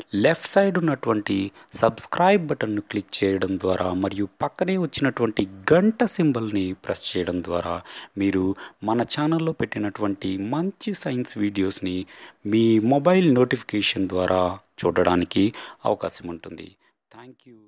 left side ఉన్నటువంటి subscribe బటన్ను click చేయడం ద్వారా మరియు పక్కనే వచ్చినటువంటి గంట సింబల్ని ప్రెస్ చేయడం ద్వారా మీరు మన ఛానల్లో పెట్టినటువంటి మంచి సైన్స్ వీడియోస్ని మీ మొబైల్ నోటిఫికేషన్ ద్వారా చూడడానికి అవకాశం ఉంటుంది thank you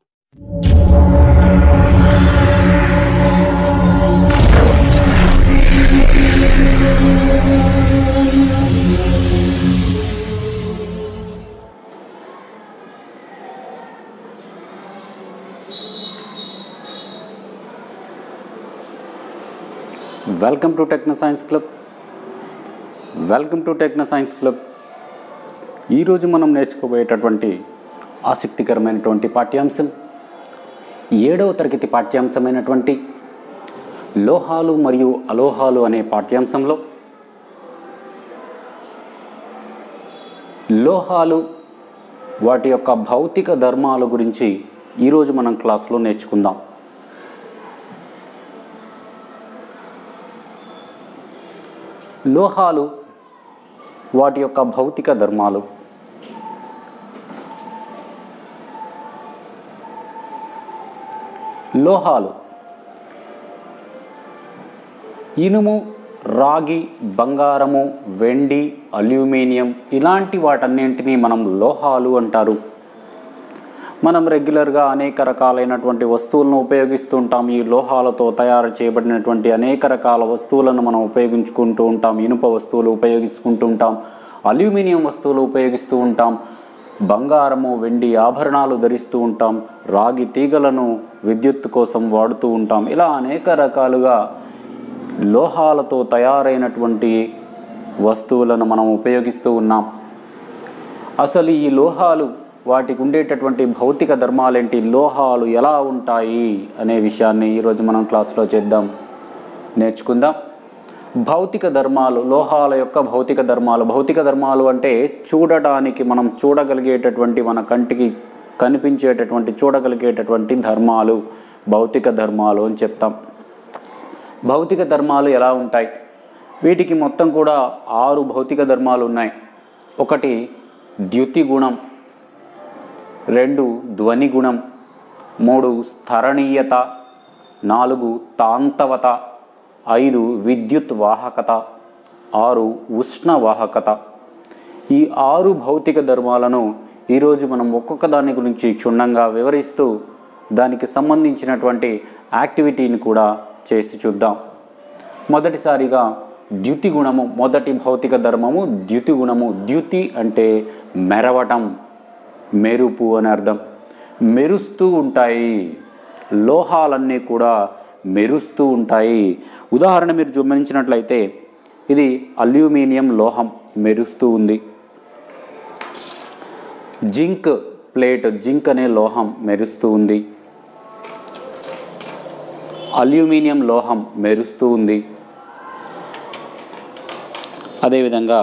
welcome to techno science club welcome to techno science club ఈరోజు మనం నేర్చుకోబోయేటటువంటి ఆసక్తికరమైనటువంటి పాఠ్యాంశం ఏడవ తరగతి పాఠ్యాంశమైనటువంటి లోహాలు మరియు అలోహాలు అనే పాఠ్యాంశంలో లోహాలు వాటి యొక్క భౌతిక ధర్మాల గురించి ఈరోజు మనం క్లాస్లో నేర్చుకుందాం లోహాలు వాటి యొక్క భౌతిక ధర్మాలు లోహాలు ఇనుము రాగి బంగారము వెండి అల్యూమినియం ఇలాంటి వాటన్నింటినీ మనం లోహాలు అంటారు మనం రెగ్యులర్గా అనేక రకాలైనటువంటి వస్తువులను ఉపయోగిస్తూ ఉంటాం ఈ లోహాలతో తయారు చేయబడినటువంటి అనేక రకాల వస్తువులను మనం ఉపయోగించుకుంటూ ఉంటాం ఇనుప వస్తువులు ఉపయోగించుకుంటూ ఉంటాం అల్యూమినియం వస్తువులు ఉపయోగిస్తూ ఉంటాం బంగారము వెండి ఆభరణాలు ధరిస్తూ ఉంటాం రాగి తీగలను విద్యుత్ కోసం వాడుతూ ఉంటాం ఇలా అనేక రకాలుగా లోహాలతో తయారైనటువంటి వస్తువులను మనం ఉపయోగిస్తూ ఉన్నాం అసలు ఈ లోహాలు వాటికి ఉండేటటువంటి భౌతిక ధర్మాలేంటి లోహాలు ఎలా ఉంటాయి అనే విషయాన్ని ఈరోజు మనం క్లాస్లో చేద్దాం నేర్చుకుందాం భౌతిక ధర్మాలు లోహాల యొక్క భౌతిక ధర్మాలు భౌతిక ధర్మాలు అంటే చూడటానికి మనం చూడగలిగేటటువంటి మన కంటికి కనిపించేటటువంటి చూడగలిగేటటువంటి ధర్మాలు భౌతిక ధర్మాలు అని చెప్తాం భౌతిక ధర్మాలు ఎలా ఉంటాయి వీటికి మొత్తం కూడా ఆరు భౌతిక ధర్మాలు ఉన్నాయి ఒకటి ద్యుతి గుణం రెండు ధ్వని గుణం మూడు స్థరణీయత నాలుగు తాంతవత ఐదు విద్యుత్ వాహకత ఆరు ఉష్ణ వాహకత ఈ ఆరు భౌతిక ధర్మాలను ఈరోజు మనం ఒక్కొక్క దాని గురించి క్షుణ్ణంగా వివరిస్తూ దానికి సంబంధించినటువంటి యాక్టివిటీని కూడా చేసి చూద్దాం మొదటిసారిగా ద్యుతి గుణము మొదటి భౌతిక ధర్మము ద్యుతి గుణము ద్యుతి అంటే మెరవటం మెరుపు అని అర్థం మెరుస్తూ ఉంటాయి లోహాలన్నీ కూడా మెరుస్తూ ఉంటాయి ఉదాహరణ మీరు గమనించినట్లయితే ఇది అల్యూమినియం లోహం మెరుస్తూ ఉంది జింక్ ప్లేట్ జింక్ అనే లోహం మెరుస్తూ ఉంది అల్యూమినియం లోహం మెరుస్తూ ఉంది అదేవిధంగా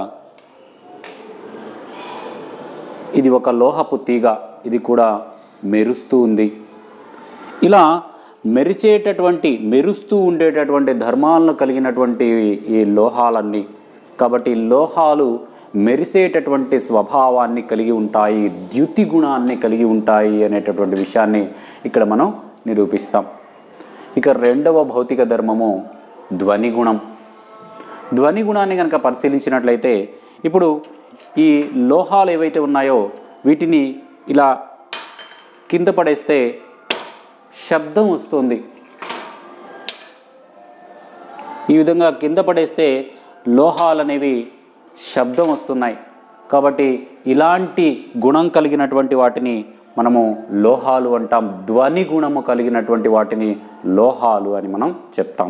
ఇది ఒక లోహపు తీగ ఇది కూడా మెరుస్తూ ఉంది ఇలా మెరిచేటటువంటి మెరుస్తూ ఉండేటటువంటి ధర్మాలను కలిగినటువంటి ఈ లోహాలన్నీ కాబట్టి లోహాలు మెరిసేటటువంటి స్వభావాన్ని కలిగి ఉంటాయి ద్యుతి గుణాన్ని కలిగి ఉంటాయి అనేటటువంటి విషయాన్ని ఇక్కడ మనం నిరూపిస్తాం ఇక రెండవ భౌతిక ధర్మము ధ్వని గుణం ధ్వని గుణాన్ని కనుక పరిశీలించినట్లయితే ఇప్పుడు ఈ లోహాలు ఏవైతే ఉన్నాయో వీటిని ఇలా కింద పడేస్తే శబ్దం వస్తుంది ఈ విధంగా కింద పడేస్తే లోహాలు అనేవి శబ్దం వస్తున్నాయి కాబట్టి ఇలాంటి గుణం కలిగినటువంటి వాటిని మనము లోహాలు అంటాం ధ్వని గుణము కలిగినటువంటి వాటిని లోహాలు అని మనం చెప్తాం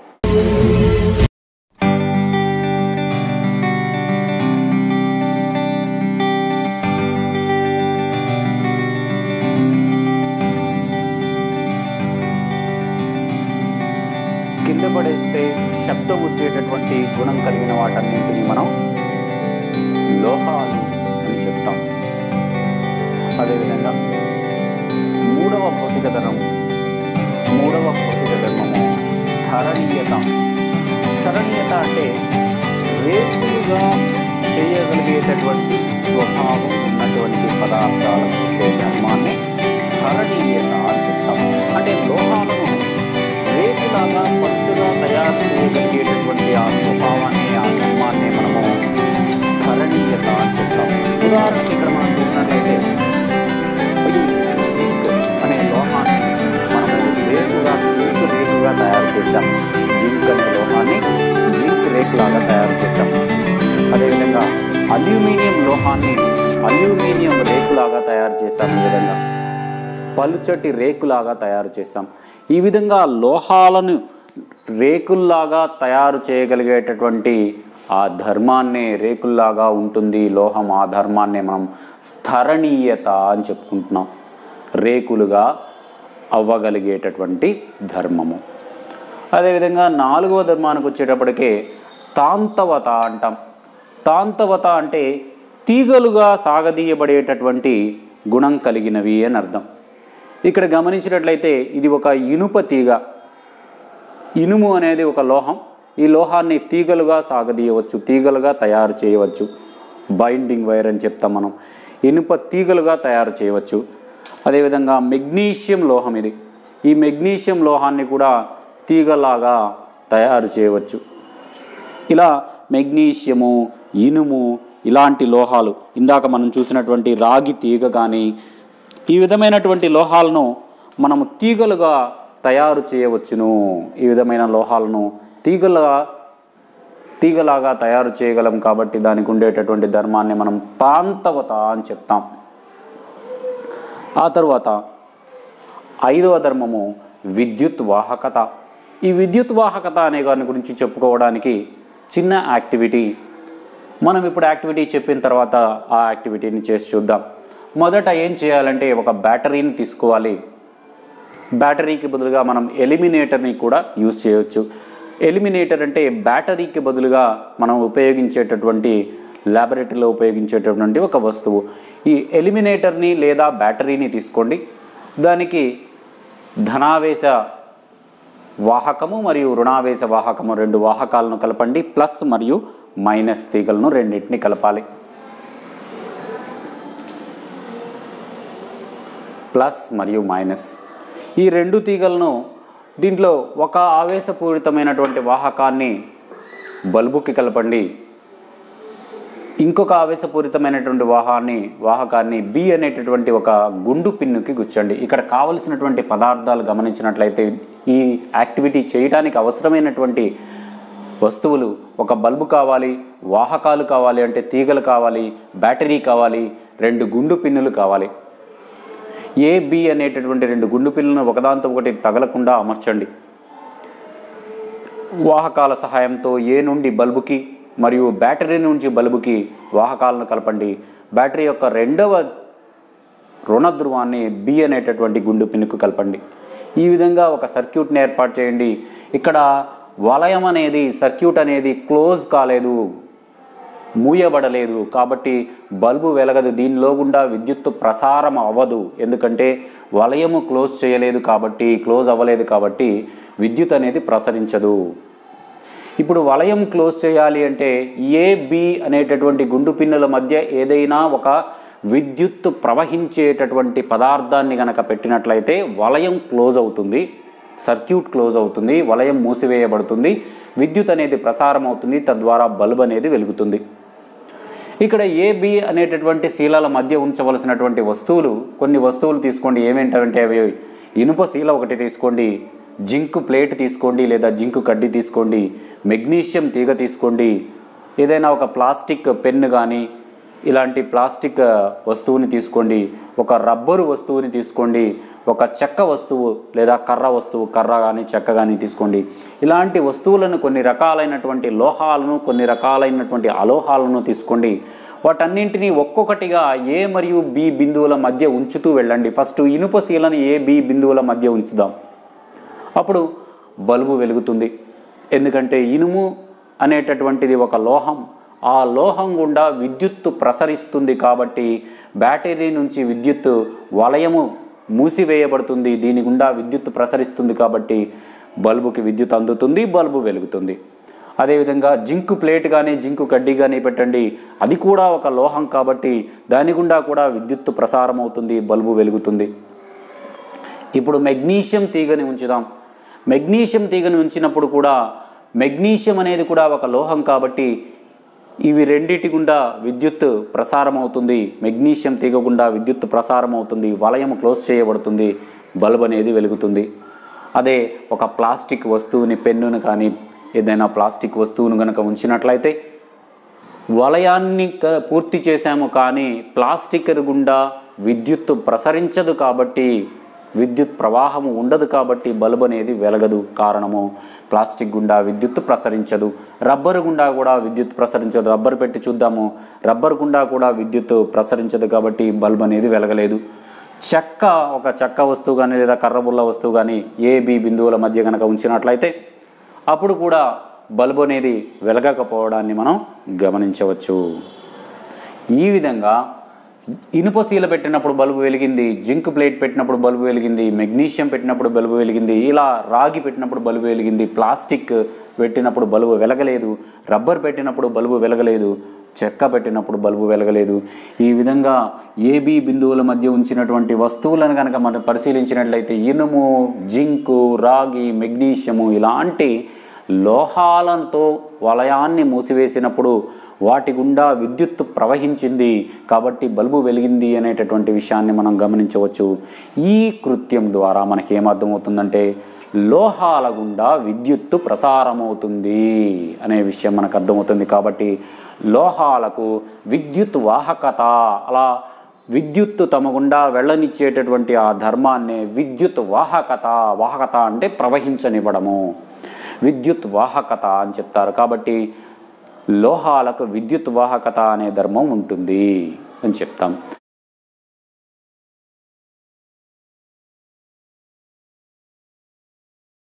కింద పడేస్తే శబ్దం వచ్చేటటువంటి గుణం కలిగిన వాటన్నింటినీ మనం లోహాలు అని చెప్తాం అదేవిధంగా మూడవ భౌతిక ధర్మం మూడవ భౌతిక ధర్మము స్థరణీయత స్థరణీయత అంటే రేపులుగా చేయగలిగేటటువంటి స్వభావం ఉన్నటువంటి తయారు చేశాం జింక్ అనే లోహాన్ని జింక్ రేక్ లాగా తయారు చేశాం అదేవిధంగా అల్యూమినియం లోహాన్ని అల్యూమినియం రేకులాగా తయారు చేశాం ఈ విధంగా పలుచటి రేకులాగా తయారు చేస్తాం ఈ విధంగా లోహాలను రేకుల్లాగా తయారు చేయగలిగేటటువంటి ఆ ధర్మాన్నే రేకుల్లాగా ఉంటుంది లోహం ఆ ధర్మాన్నే మనం స్థరణీయత అని చెప్పుకుంటున్నాం రేకులుగా అవ్వగలిగేటటువంటి ధర్మము అదేవిధంగా నాలుగవ ధర్మానికి వచ్చేటప్పటికే తాంతవత అంటాం తాంతవత అంటే తీగలుగా సాగదీయబడేటటువంటి గుణం కలిగినవి అని అర్థం ఇక్కడ గమనించినట్లయితే ఇది ఒక ఇనుప తీగ ఇనుము అనేది ఒక లోహం ఈ లోహాన్ని తీగలుగా సాగదీయవచ్చు తీగలుగా తయారు చేయవచ్చు బైండింగ్ వైర్ అని చెప్తాం మనం ఇనుప తీగలుగా తయారు చేయవచ్చు అదేవిధంగా మెగ్నీషియం లోహం ఇది ఈ మెగ్నీషియం లోహాన్ని కూడా తీగలాగా తయారు చేయవచ్చు ఇలా మెగ్నీషియము ఇనుము ఇలాంటి లోహాలు ఇందాక మనం చూసినటువంటి రాగి తీగ కానీ ఈ విధమైనటువంటి లోహాలను మనము తీగలుగా తయారు చేయవచ్చును ఈ విధమైన లోహాలను తీగలుగా తీగలాగా తయారు చేయగలం కాబట్టి దానికి ఉండేటటువంటి ధర్మాన్ని మనం తాంతవత అని చెప్తాం ఆ తర్వాత ఐదవ ధర్మము విద్యుత్ వాహకత ఈ విద్యుత్ వాహకత అనే దాని గురించి చెప్పుకోవడానికి చిన్న యాక్టివిటీ మనం ఇప్పుడు యాక్టివిటీ చెప్పిన తర్వాత ఆ యాక్టివిటీని చేసి చూద్దాం మొదట ఏం చేయాలంటే ఒక బ్యాటరీని తీసుకోవాలి బ్యాటరీకి బదులుగా మనం ఎలిమినేటర్ని కూడా యూజ్ చేయవచ్చు ఎలిమినేటర్ అంటే బ్యాటరీకి బదులుగా మనం ఉపయోగించేటటువంటి ల్యాబొరేటరీలో ఉపయోగించేటటువంటి ఒక వస్తువు ఈ ఎలిమినేటర్ని లేదా బ్యాటరీని తీసుకోండి దానికి ధనావేశ వాహకము మరియు రుణావేశ వాహకము రెండు వాహకాలను కలపండి ప్లస్ మరియు మైనస్ తీగలను రెండింటిని కలపాలి ప్లస్ మరియు మైనస్ ఈ రెండు తీగలను దీంట్లో ఒక ఆవేశపూరితమైనటువంటి వాహకాన్ని బల్బుకి కలపండి ఇంకొక ఆవేశపూరితమైనటువంటి వాహాన్ని వాహకాన్ని బి అనేటటువంటి ఒక గుండు పిన్నుకి గుచ్చండి ఇక్కడ కావలసినటువంటి పదార్థాలు గమనించినట్లయితే ఈ యాక్టివిటీ చేయడానికి అవసరమైనటువంటి వస్తువులు ఒక బల్బు కావాలి వాహకాలు కావాలి అంటే తీగలు కావాలి బ్యాటరీ కావాలి రెండు గుండు పిన్నులు కావాలి ఏ బి అనేటటువంటి రెండు గుండు పిన్నులను ఒకదాంతో ఒకటి తగలకుండా అమర్చండి వాహకాల సహాయంతో ఏ నుండి బల్బుకి మరియు బ్యాటరీ నుంచి బల్బుకి వాహకాలను కలపండి బ్యాటరీ యొక్క రెండవ రుణ ధ్రువాన్ని బి అనేటటువంటి గుండు పిన్నుకు కలపండి ఈ విధంగా ఒక సర్క్యూట్ని ఏర్పాటు చేయండి ఇక్కడ వలయం అనేది సర్క్యూట్ అనేది క్లోజ్ కాలేదు మూయబడలేదు కాబట్టి బల్బు వెలగదు దీనిలో గుండా విద్యుత్తు ప్రసారం అవ్వదు ఎందుకంటే వలయము క్లోజ్ చేయలేదు కాబట్టి క్లోజ్ అవ్వలేదు కాబట్టి విద్యుత్ అనేది ప్రసరించదు ఇప్పుడు వలయం క్లోజ్ చేయాలి అంటే ఏ బి అనేటటువంటి గుండు పిన్నుల మధ్య ఏదైనా ఒక విద్యుత్తు ప్రవహించేటటువంటి పదార్థాన్ని గనక పెట్టినట్లయితే వలయం క్లోజ్ అవుతుంది సర్క్యూట్ క్లోజ్ అవుతుంది వలయం మూసివేయబడుతుంది విద్యుత్ అనేది ప్రసారం అవుతుంది తద్వారా బల్బ్ అనేది వెలుగుతుంది ఇక్కడ ఏ బి అనేటటువంటి శీలాల మధ్య ఉంచవలసినటువంటి వస్తువులు కొన్ని వస్తువులు తీసుకోండి ఏమేంటంటే అవి ఇనుప శీల ఒకటి తీసుకోండి జింక్ ప్లేట్ తీసుకోండి లేదా జింక్ కడ్డీ తీసుకోండి మెగ్నీషియం తీగ తీసుకోండి ఏదైనా ఒక ప్లాస్టిక్ పెన్ను కానీ ఇలాంటి ప్లాస్టిక్ వస్తువుని తీసుకోండి ఒక రబ్బరు వస్తువుని తీసుకోండి ఒక చెక్క వస్తువు లేదా కర్ర వస్తువు కర్ర కానీ చెక్క కానీ తీసుకోండి ఇలాంటి వస్తువులను కొన్ని రకాలైనటువంటి లోహాలను కొన్ని రకాలైనటువంటి అలోహాలను తీసుకోండి వాటన్నింటినీ ఒక్కొక్కటిగా ఏ మరియు బి బిందువుల మధ్య ఉంచుతూ వెళ్ళండి ఫస్ట్ ఇనుప శీలను ఏ బి బిందువుల మధ్య ఉంచుదాం అప్పుడు బల్బు వెలుగుతుంది ఎందుకంటే ఇనుము అనేటటువంటిది ఒక లోహం ఆ లోహం గుండా విద్యుత్తు ప్రసరిస్తుంది కాబట్టి బ్యాటరీ నుంచి విద్యుత్తు వలయము మూసివేయబడుతుంది దీని గుండా విద్యుత్తు ప్రసరిస్తుంది కాబట్టి బల్బుకి విద్యుత్ అందుతుంది బల్బు వెలుగుతుంది అదేవిధంగా జింకు ప్లేట్ కానీ జింకు కడ్డీ కానీ పెట్టండి అది కూడా ఒక లోహం కాబట్టి దాని గుండా కూడా విద్యుత్తు ప్రసారం అవుతుంది బల్బు వెలుగుతుంది ఇప్పుడు మెగ్నీషియం తీగని ఉంచుదాం మెగ్నీషియం తీగని ఉంచినప్పుడు కూడా మెగ్నీషియం అనేది కూడా ఒక లోహం కాబట్టి ఇవి రెండిటి గుండా విద్యుత్ ప్రసారం అవుతుంది మెగ్నీషియం తీగ గుండా విద్యుత్ ప్రసారం అవుతుంది వలయం క్లోజ్ చేయబడుతుంది బల్బ్ అనేది వెలుగుతుంది అదే ఒక ప్లాస్టిక్ వస్తువుని పెన్నును కానీ ఏదైనా ప్లాస్టిక్ వస్తువును కనుక ఉంచినట్లయితే వలయాన్ని క- పూర్తి చేశాము కానీ ప్లాస్టిక్ గుండా విద్యుత్తు ప్రసరించదు కాబట్టి విద్యుత్ ప్రవాహము ఉండదు కాబట్టి బల్బ్ అనేది వెలగదు కారణము ప్లాస్టిక్ గుండా విద్యుత్తు ప్రసరించదు రబ్బరు గుండా కూడా విద్యుత్ ప్రసరించదు రబ్బర్ పెట్టి చూద్దాము రబ్బర్ గుండా కూడా విద్యుత్ ప్రసరించదు కాబట్టి బల్బ్ అనేది వెలగలేదు చెక్క ఒక చెక్క వస్తువు కానీ లేదా కర్రబుల్ల వస్తువు కానీ ఏ బి బిందువుల మధ్య కనుక ఉంచినట్లయితే అప్పుడు కూడా బల్బు అనేది వెలగకపోవడాన్ని మనం గమనించవచ్చు ఈ విధంగా ఇనుప శీల పెట్టినప్పుడు బల్బు వెలిగింది జింక్ ప్లేట్ పెట్టినప్పుడు బల్బు వెలిగింది మెగ్నీషియం పెట్టినప్పుడు బల్బు వెలిగింది ఇలా రాగి పెట్టినప్పుడు బల్బు వెలిగింది ప్లాస్టిక్ పెట్టినప్పుడు బల్బు వెలగలేదు రబ్బర్ పెట్టినప్పుడు బల్బు వెలగలేదు చెక్క పెట్టినప్పుడు బల్బు వెలగలేదు ఈ విధంగా ఏబి బిందువుల మధ్య ఉంచినటువంటి వస్తువులను కనుక మనం పరిశీలించినట్లయితే ఇనుము జింకు రాగి మెగ్నీషియము ఇలాంటి లోహాలతో వలయాన్ని మూసివేసినప్పుడు వాటి గుండా విద్యుత్ ప్రవహించింది కాబట్టి బల్బు వెలిగింది అనేటటువంటి విషయాన్ని మనం గమనించవచ్చు ఈ కృత్యం ద్వారా మనకి ఏమర్థమవుతుందంటే లోహాల గుండా విద్యుత్తు ప్రసారమవుతుంది అనే విషయం మనకు అర్థమవుతుంది కాబట్టి లోహాలకు విద్యుత్ వాహకత అలా విద్యుత్తు తమ గుండా వెళ్ళనిచ్చేటటువంటి ఆ ధర్మాన్నే విద్యుత్ వాహకత వాహకత అంటే ప్రవహించనివ్వడము విద్యుత్ వాహకత అని చెప్తారు కాబట్టి లోహాలకు విద్యుత్ వాహకత అనే ధర్మం ఉంటుంది అని చెప్తాం